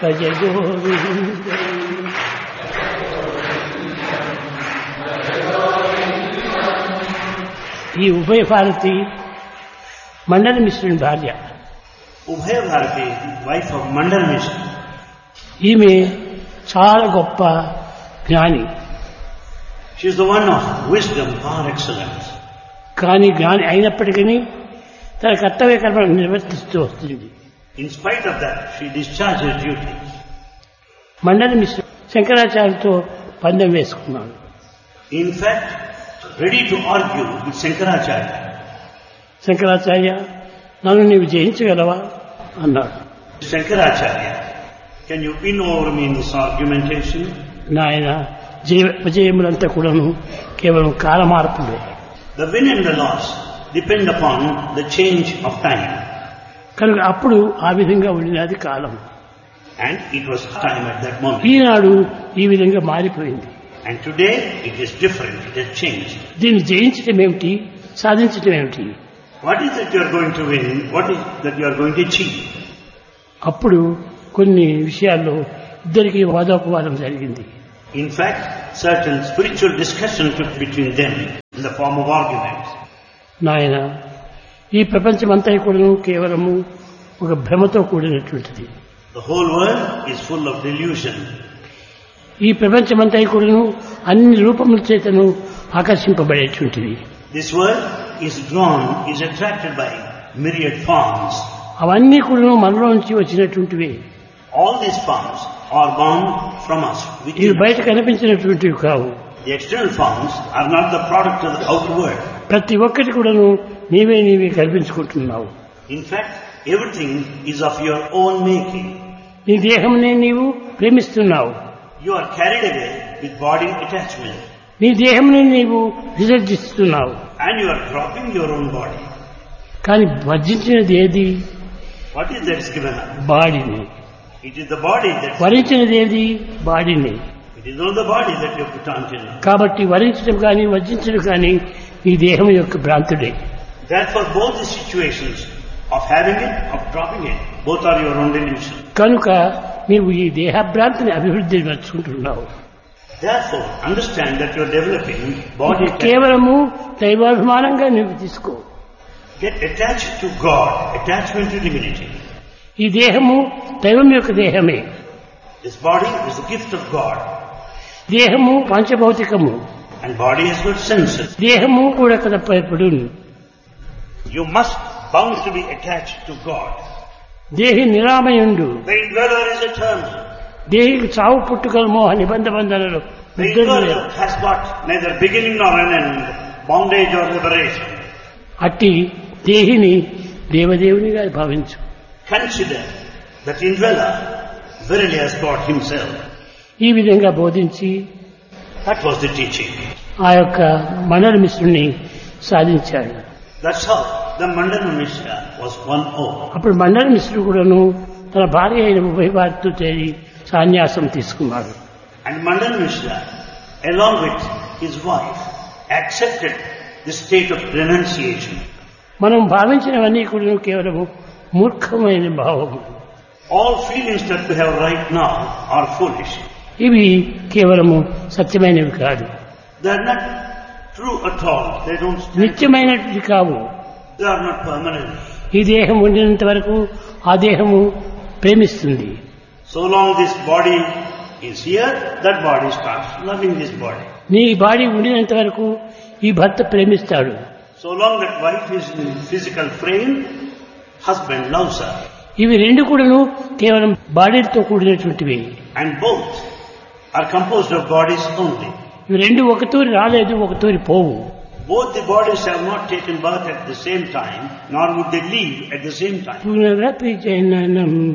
భజ గోవింద ఈ ఉభయ భారతి మండల మిశ్రుని భార్య Ubhaya Bharati, wife of Mandal Mishra, ఈమె చాలా గొప్ప జ్ఞాని she is the one of wisdom par excellence. కానీ జ్ఞాని అయినప్పటికీ తన కర్తవ్య కర్మను నిర్వర్తిస్తూ వస్తుంది In spite of that, she discharges duties. మండలి మిశ్ర శంకరాచార్యతో పందెం వేసుకున్నాడు In fact, ready to argue with Shankaracharya. Shankaracharya నన్ను నీవు జయించగలవా అన్నాడు Shankaracharya, can you win over me in this argumentation? నాయన జయ విజయములంతా కూడాను కేవలం కాలమార్పులే The win and the loss depend upon the change of time. కనుక అప్పుడు ఆ విధంగా ఉండినది కాలం And it was time at that moment. ఈనాడు ఈ విధంగా మారిపోయింది And today it is different, it has changed. దీన్ని జయించడం ఏమిటి సాధించడం ఏమిటి What is that you are going to win? What is that you are going to achieve? అప్పుడు కొన్ని విషయాల్లో ఇద్దరికి వాదోపవాదం జరిగింది In fact, certain spiritual discussion took between them in the form of arguments. నాయన ఈ ప్రపంచమంతా కూడాను కేవలము ఒక భ్రమతో కూడినటువంటిది The whole world is full of delusion. ఈ ప్రపంచమంతా కూడాను అన్ని రూపముల చేతను ఆకర్షింపబడేటువంటిది This world is drawn, is attracted by myriad forms. అవన్నీ కూడాను మనలో నుంచి వచ్చినటువంటివి All these forms are born from us. ఇవి Within. బయట కనిపించినటువంటివి కావు The external forms are not the product of the outer world. ప్రతి ఒక్కటి కూడాను నీవే నీవే కల్పించుకుంటున్నావు In fact, everything is of your own making. నీ దేహంనే నీవు ప్రేమిస్తున్నావు You are carried away with body attachment నీ దేహంనే నీవు విసర్జిస్తున్నావు and you are dropping your own body. కానీ వర్జించినది ఏది What is that is given up? బాడీని It is the body that వరించినది ఏది బాడీని it is not the body that you put on till now. కాబట్టి వరించడం కానీ వర్జించడం కానీ నీ దేహం యొక్క భ్రాంతుడే Therefore, both the situations of having it, of dropping it, both are your own delusion. కనుక నీవు ఈ దేహభ్రాంతిని అభివృద్ధి పరుచుకుంటున్నావు Therefore, understand that you are developing body. attachment. కేవలము దైవాభిమానంగా నువ్వు తీసుకో Get attached to God, attachment to divinity. ఈ దేహము దైవం యొక్క దేహమే This body is the gift of God, దేహము పంచభౌతికము and body has got senses. దేహము కూడా కదప్పుడు You must bound to be attached to God. దేహి నిరామయుండు The indweller is eternal. దేహికి చావు పుట్టుకల మోహ నిబంధ బంధనలు The ముద్రలు లేవు. indweller has got neither beginning nor an end, bondage or liberation. అట్టి దేహిని దేవదేవునిగా భావించు Consider that indweller verily has God himself. ఈ విధంగా బోధించి That was the teaching. ఆ యొక్క మండల మిశ్రుని సాధించాడు That's how the Mandana Mishra was won over. అప్పుడు మండల మిశ్రుడు కూడాను తన భార్య అయిన ఉభయభారతితో చేరి సన్యాసం తీసుకున్నాడు And Mandana Mishra, along with his wife, accepted the state of renunciation. మనం భావించినవన్నీ కూడా కేవలము మూర్ఖమైన భావం All feelings that we have right now are foolish. ఇవి కేవలము సత్యమైనవి కాదు They are not true at all. They don't stand. నిత్యమైనవి కావు They are not permanent. ఈ దేహం ఉండినంత వరకు ఆ దేహము ప్రేమిస్తుంది So long this body is here, that body starts loving this body. నీ బాడీ ఉండినంత వరకు ఈ భర్త ప్రేమిస్తాడు So long that wife is in physical frame, husband loves her. ఇవి రెండు కూడాను కేవలం బాడీతో కూడినటువంటివి And both are composed of bodies only. ఇవి రెండు ఒక తూరి రాలేదు ఒక తూరి పోవు Both the bodies have not taken birth at the same time, nor would they leave at the same time. పునరపి జననం